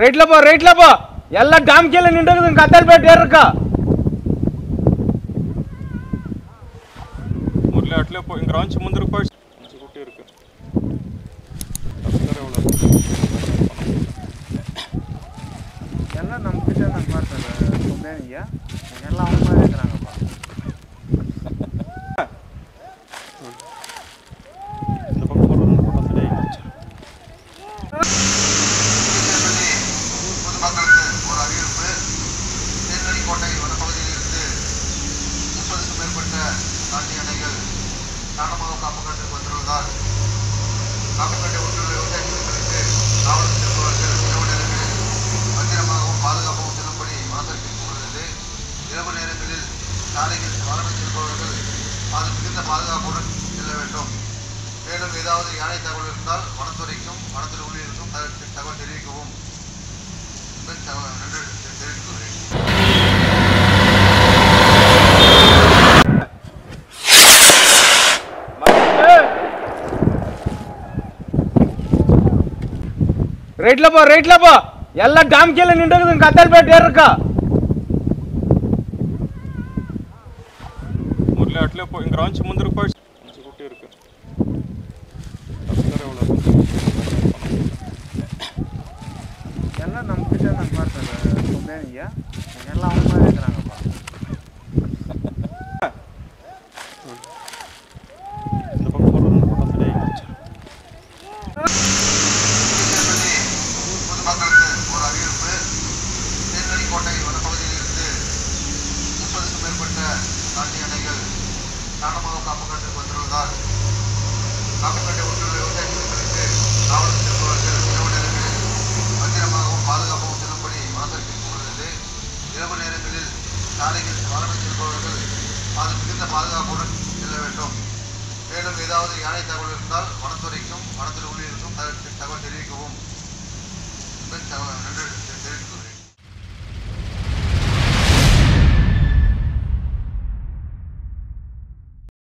ரைட்ல போ ரைட்ல போ எல்லாம் டாம் கீழே நின்றுக்குது கத்தல் போயிட்டு இருக்கா మురళి అట్లే పో ఇంక రాంచి ముందరకు పోయి మంచి కుట్టి ఇருக்கு అందరూ ఎవరు? எல்லாம் நம்ம கிட்ட தான் பார்த்தது சொந்தேனியா எல்லாம் அவங்க மாதிரி இருக்கிறாங்கப்பா இந்த பக்கம் போறது இந்த பக்கம் சரியா இருந்துச்சு. பொதுமக்களுக்கு ஒரு அறிவிப்பு தேர்தலிக்கோட்டை வனப்பகுதியில் இருந்து முப்பதுக்கும் மேற்பட்ட நாட்டு யானைகள் காரணமாக காப்புக்கட்டுக்கு வந்துள்ளதால் காப்புக்கட்டை ஒன்றுள்ள விவசாய குழுக்களுக்கு காவல் செல்பவர்கள் இரவு நேரங்களில் பத்திரமாகவும் பாதுகாப்பாகவும் செல்லும்படி மனதிற்கு இரவு நேரங்களில் சாலையில் வாகனம் செல்பவர்கள் அது மிகுந்த பாதுகாப்புடன் செல்ல வேண்டும் மேலும் ஏதாவது யானை தகவல் இருந்தால் வனத்துறைக்கும் வனத்தில் ஊழியருக்கும் தகவல் தகவல் தெரிவிக்கவும் என்பதை தகவல் நன்றி தெரிவித்துக் கொள்கிறேன் ரைட்ல போ ரைட்ல போ எல்லாம் டாம் கீழே நின்றுக்குது கத்தல் போயிட்டு இருக்கா మురళి అట్లే పో ఇంక రాంచి ముందరకు పోయి మంచి కుట్టి ఇருக்கு అందరూ ఎవరు? எல்லாம் நம்ம கிட்ட தான் பார்த்தது சொந்தேனியா எல்லாம் அவங்க மாதிரி இருக்கிறாங்கப்பா இந்த பக்கம் போறது இந்த பக்கம் சரியா இருந்துச்சு. பொதுமக்களுக்கு ஒரு அறிவிப்பு தேர்தலிக்கோட்டை வனப்பகுதியில் இருந்து முப்பதுக்கும் மேற்பட்ட நாட்டு யானைகள் காரணமாக காப்புக்கட்டுக்கு வந்துள்ளதால் காப்புக்கட்டை ஒன்றுள்ள விவசாய குழுக்களுக்கு காவல் செல்பவர்கள் இரவு நேரங்களில் பத்திரமாகவும் பாதுகாப்பாகவும் செல்லும்படி மனதிற்கு உள்ளது இரவு நேரங்களில் சாலையில் வாகனம் செல்பவர்கள் அது மிகுந்த பாதுகாப்புடன் செல்ல வேண்டும் மேலும் ஏதாவது யானை தகவல் இருந்தால் வனத்துறைக்கும் வனத்தில் ஊழியருக்கும் தகவல் தகவல் தெரிவிக்கவும்